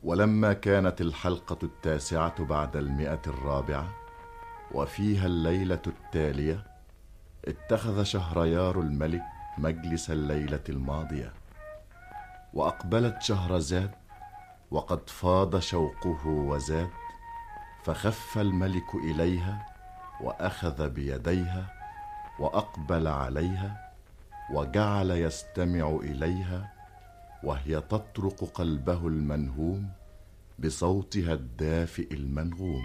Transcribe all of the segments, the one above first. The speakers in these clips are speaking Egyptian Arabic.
ولما كانت الحلقة التاسعة بعد المئة الرابعة وفيها الليلة التالية اتخذ شهريار الملك مجلس الليلة الماضية وأقبلت شهرزاد وقد فاض شوقه وزاد فخف الملك إليها وأخذ بيديها وأقبل عليها وجعل يستمع إليها وهي تطرق قلبه المنهوم بصوتها الدافئ المنغوم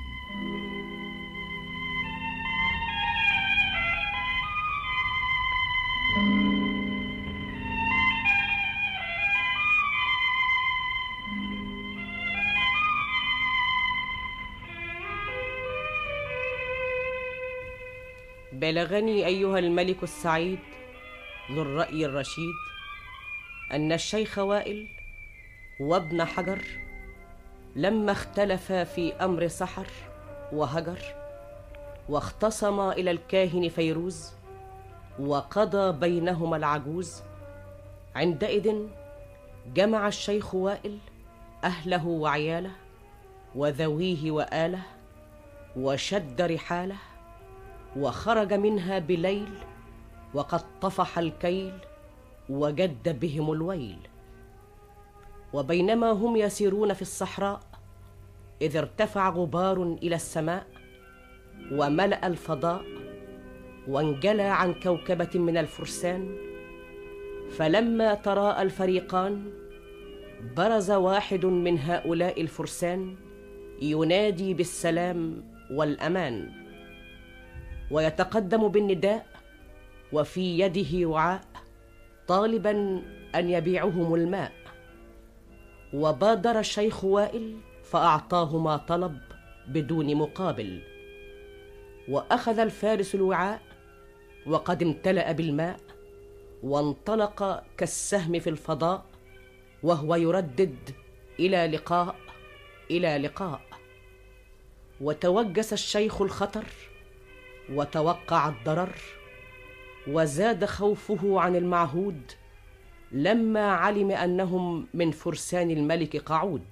بلغني ايها الملك السعيد ذو الراي الرشيد ان الشيخ وائل وابن حجر لما اختلفا في امر سحر وهجر واختصما الى الكاهن فيروز وقضى بينهما العجوز عندئذ جمع الشيخ وائل اهله وعياله وذويه واله وشد رحاله وخرج منها بليل وقد طفح الكيل وجد بهم الويل وبينما هم يسيرون في الصحراء اذ ارتفع غبار الى السماء وملا الفضاء وانجلى عن كوكبه من الفرسان فلما تراءى الفريقان برز واحد من هؤلاء الفرسان ينادي بالسلام والامان ويتقدم بالنداء وفي يده وعاء طالبا ان يبيعهم الماء وبادر الشيخ وائل فاعطاه ما طلب بدون مقابل واخذ الفارس الوعاء وقد امتلا بالماء وانطلق كالسهم في الفضاء وهو يردد الى لقاء الى لقاء وتوجس الشيخ الخطر وتوقع الضرر وزاد خوفه عن المعهود لما علم انهم من فرسان الملك قعود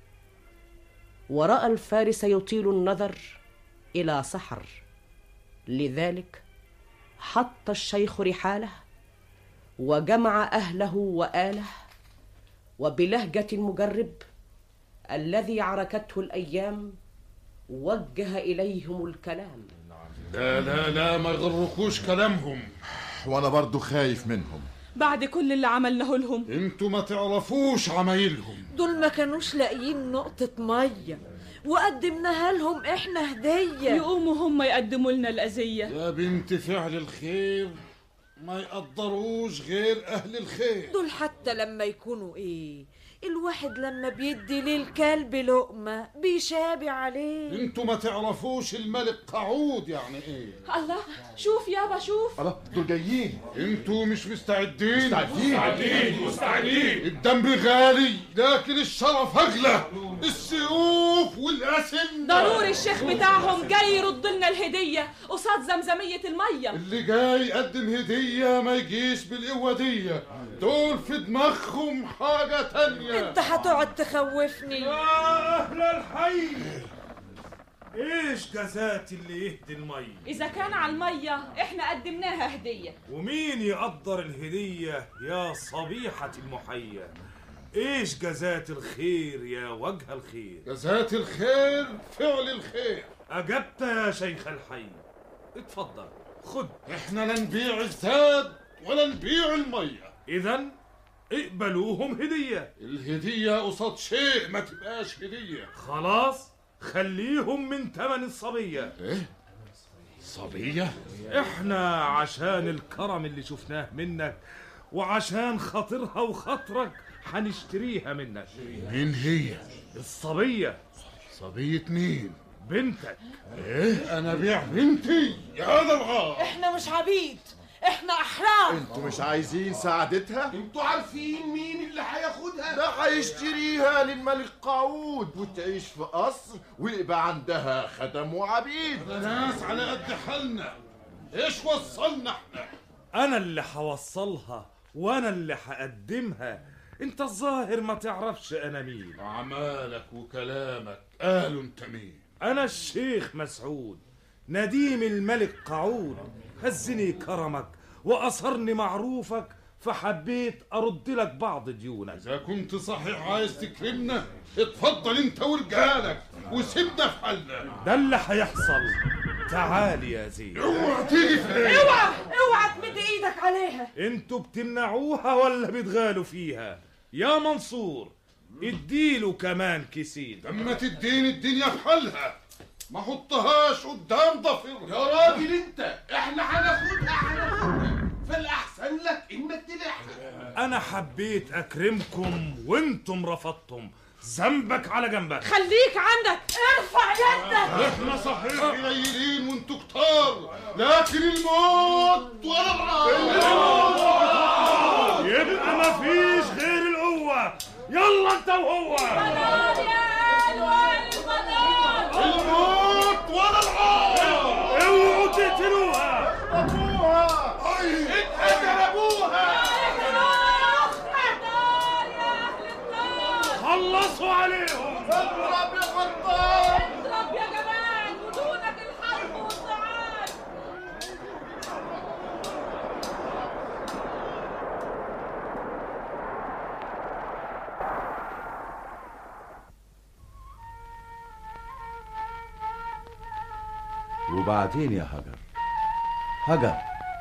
وراى الفارس يطيل النظر الى سحر لذلك حط الشيخ رحاله وجمع اهله واله وبلهجه المجرب الذي عركته الايام وجه اليهم الكلام لا لا لا ما يغركوش كلامهم وانا برضو خايف منهم بعد كل اللي عملناه لهم انتوا ما تعرفوش عمايلهم دول ما كانوش لاقيين نقطة مية وقدمناها لهم احنا هدية يقوموا هم يقدموا لنا الأذية يا بنت فعل الخير ما يقدروش غير اهل الخير دول حتى لما يكونوا ايه الواحد لما بيدي للكلب لقمة بيشابع عليه انتوا ما تعرفوش الملك قعود يعني ايه الله شوف يابا شوف الله دول جايين انتوا مش مستعدين مستعدين. مستعدين مستعدين الدم غالي لكن الشرف اغلى السيوف والاسم ضروري الشيخ بتاعهم جاي يرد لنا الهدية قصاد زمزمية المية اللي جاي يقدم هدية ما يجيش بالقوة دي دول في دماغهم حاجة تانية انت هتقعد تخوفني يا أهل الحي إيش جزات اللي يهدي المي إذا كان على المية إحنا قدمناها هدية ومين يقدر الهدية يا صبيحة المحيا إيش جزات الخير يا وجه الخير جزات الخير فعل الخير أجبت يا شيخ الحي اتفضل خد احنا لا نبيع الزاد ولا نبيع المية إذا اقبلوهم هدية الهدية قصاد شيء ما تبقاش هدية خلاص خليهم من تمن الصبية ايه صبية احنا عشان الكرم اللي شفناه منك وعشان خاطرها وخاطرك هنشتريها منك مين هي الصبية صبية مين بنتك ايه انا بيع بنتي يا هذا الغار احنا مش عبيد احنا احرار انتوا مش عايزين سعادتها انتوا عارفين مين اللي هياخدها ده هيشتريها للملك قعود وتعيش في قصر ويبقى عندها خدم وعبيد ده ناس على قد حالنا ايش وصلنا احنا انا اللي هوصلها وانا اللي هقدمها انت الظاهر ما تعرفش انا مين أعمالك وكلامك قالوا أنت مين انا الشيخ مسعود نديم الملك قعود هزني كرمك واصرني معروفك فحبيت ارد لك بعض ديونك إذا كنت صحيح عايز تكرمنا اتفضل أنت ورجالك وسيبنا في حالنا ده اللي هيحصل تعال يا زين اوعى تيجي في اوعى اوعى تمد ايدك عليها انتوا بتمنعوها ولا بتغالوا فيها يا منصور اديله كمان كيسين لما تديني الدنيا في حالها ما حطهاش قدام ضفر يا راجل انت احنا هناخدها هناخدها فالاحسن لك انك تلحق انا حبيت اكرمكم وانتم رفضتم ذنبك على جنبك خليك عندك ارفع يدك احنا صحيح قليلين وانتوا كتار لكن الموت ولا العار يبقى مفيش غير القوة يلا انت وهو الموت ولا العار اوعوا تقتلوها اتقتل ابوها خلصوا عليهم اضرب يا خطاب اضرب يا جمال ودونك الحرب والسعاد وبعدين يا هجر هجر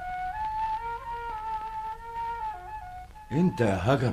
انت يا هجر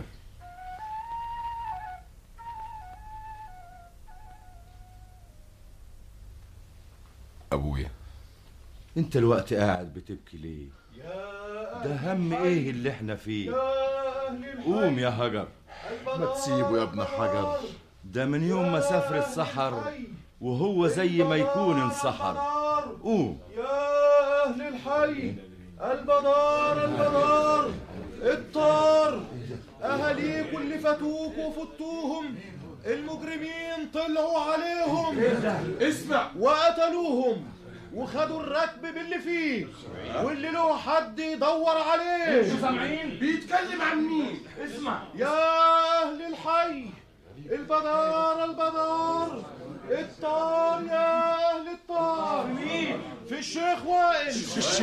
ابويا انت الوقت قاعد بتبكي ليه ده هم ايه اللي احنا فيه قوم يا هجر ما تسيبه يا ابن حجر ده من يوم ما سافر السحر وهو زي ما يكون انسحر قوم يا أهل الحي البدار البدار الطار أهاليكوا اللي فاتوك وفتوهم المجرمين طلعوا عليهم اسمع وقتلوهم وخدوا الركب باللي فيه واللي له حد يدور عليه سامعين بيتكلم عن مين اسمع يا أهل الحي البدار البدار الطار يا أهل الطار مين؟ في الشيخ وائل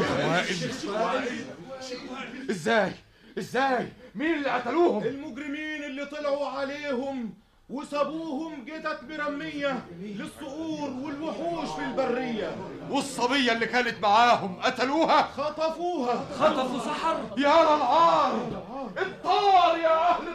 ازاي ازاي مين اللي قتلوهم المجرمين اللي طلعوا عليهم وسابوهم جتت مرمية للصقور والوحوش في البرية والصبية اللي كانت معاهم قتلوها خطفوها خطفوا سحر يا العار الطار يا اهل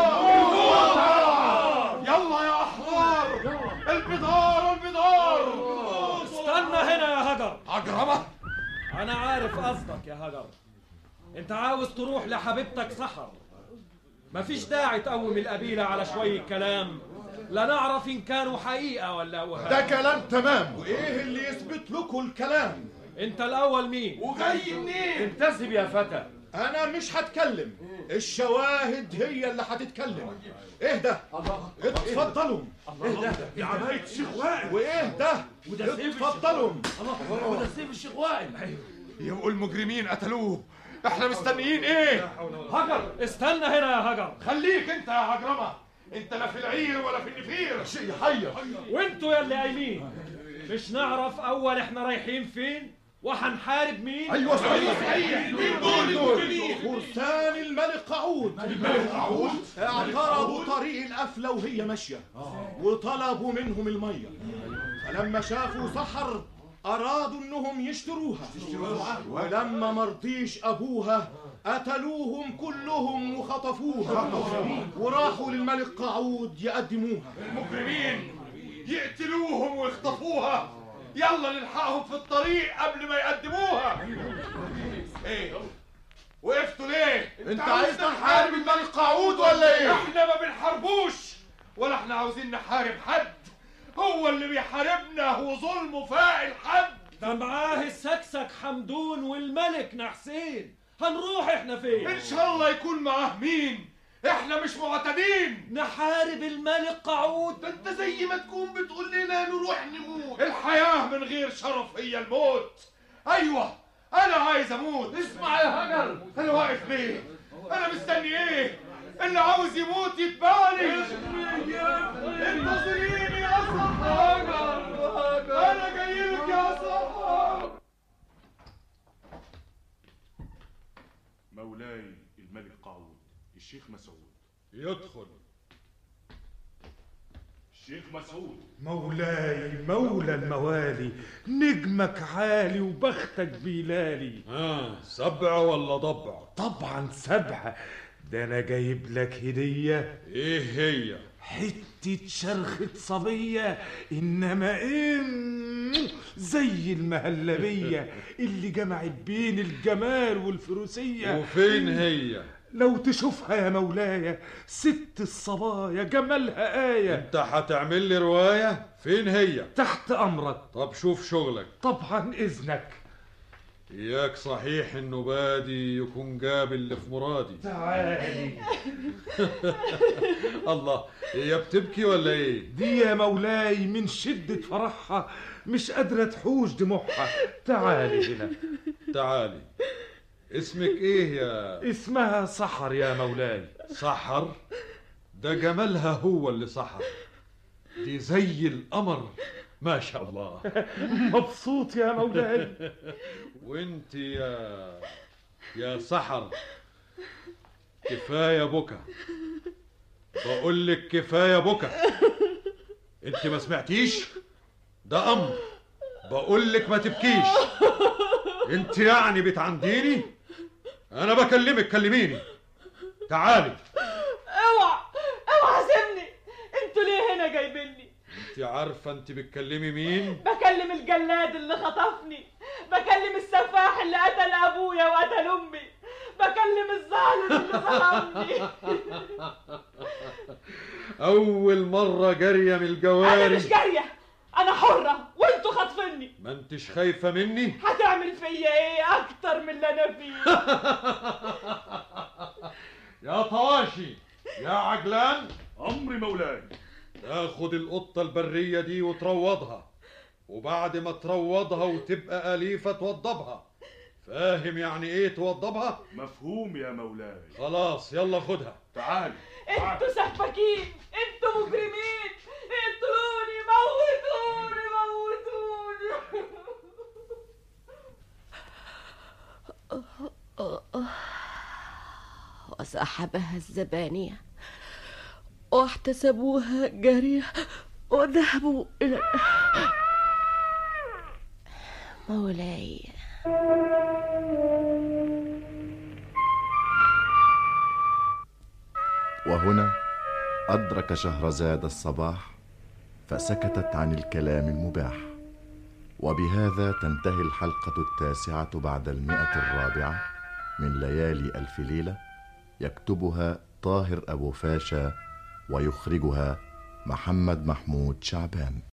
الطار يلا يا احرار البدار البدار استنى هنا يا هجر عجرمة انا عارف قصدك يا هجر انت عاوز تروح لحبيبتك سحر مفيش داعي تقوم القبيلة على شوية كلام لا نعرف ان كانوا حقيقة ولا وهم ده كلام تمام وايه اللي يثبت لكم الكلام انت الاول مين وجاي منين انتسب يا فتى انا مش هتكلم الشواهد هي اللي هتتكلم ايه ده اتفضلوا يا عباية الشيخ وائل وايه ده اتفضلوا وده سيف الشيخ وائل يبقوا المجرمين قتلوه احنا مستنيين ايه هجر استنى هنا يا هجر خليك انت يا عجرمة انت لا في العير ولا في النفير شيء يحير وانتوا يا اللي قايمين مش نعرف اول احنا رايحين فين وهنحارب مين ايوه صحيح صحيح مين دول المجرمين فرسان الملك قعود الملك قعود اعترضوا طريق القفلة وهي ماشية وطلبوا منهم المية فلما شافوا سحر أرادوا إنهم يشتروها ولما مرضيش أبوها قتلوهم كلهم وخطفوها وراحوا للملك قعود يقدموها المجرمين يقتلوهم ويخطفوها يلا نلحقهم في الطريق قبل ما يقدموها ايه وقفتوا ليه انت عايزنا نحارب الملك قعود ولا ايه احنا ما بنحاربوش ولا احنا عاوزين نحارب حد هو اللي بيحاربنا وظلمه فاعل حد ده معاه السكسك حمدون والملك نحسين هنروح احنا فين ان شاء الله يكون معاه مين احنا مش معتدين نحارب الملك قعود ده انت زي ما تكون بتقول لنا نروح نموت الحياة من غير شرف هي الموت ايوه انا عايز اموت اسمع يا هجر انا واقف ليه انا مستني ايه اللي عاوز يموت يتبعني انتظريني يا سحر انا جاي لك يا سحر مولاي الملك قاعود الشيخ مسعود يدخل الشيخ مسعود مولاي مولى الموالي نجمك عالي وبختك بيلالي اه سبع ولا ضبع طبعا سبعة ده انا جايب لك هدية ايه هي حتة شرخة صبية انما ايه زي المهلبية اللي جمعت بين الجمال والفروسية وفين هي لو تشوفها يا مولاي ست الصبايا جمالها آية انت هتعمل لي رواية فين هي تحت أمرك طب شوف شغلك طبعا إذنك إياك صحيح إنه بادي يكون جاب اللي في مرادي تعالي الله هي بتبكي ولا إيه؟ دي يا مولاي من شدة فرحها مش قادرة تحوش دموعها تعالي هنا تعالي اسمك إيه يا اسمها سحر يا مولاي سحر؟ ده جمالها هو اللي سحر دي زي القمر ما شاء الله مبسوط يا مولاي وانت يا يا سحر كفايه بكى بقول لك كفايه بكى انت ما سمعتيش ده امر بقول لك ما تبكيش انت يعني بتعنديني انا بكلمك كلميني تعالي اوعى اوعى سيبني انتوا ليه هنا جايبيني انت عارفه انت بتكلمي مين بكلم الجلاد اللي خطفني بكلم السفاح اللي قتل ابويا وقتل امي بكلم الظالم اللي ظلمني اول مره جاريه من انا الجواري مش جاريه انا حره وانتوا خاطفيني ما انتش خايفه مني هتعمل فيا ايه اكتر من اللي انا فيه يا طواشي يا عجلان امر مولاي تاخد القطة البرية دي وتروضها وبعد ما تروضها وتبقى أليفة توضبها فاهم يعني ايه توضبها؟ مفهوم يا مولاي خلاص يلا خدها تعال انتوا سفاكين انتوا مجرمين اقتلوني موتوني موتوني وسحبها الزبانية واحتسبوها جارية وذهبوا إلى مولاي وهنا أدرك شهرزاد الصباح فسكتت عن الكلام المباح وبهذا تنتهي الحلقة التاسعة بعد المئة الرابعة من ليالي ألف ليلة يكتبها طاهر أبو فاشا ويخرجها محمد محمود شعبان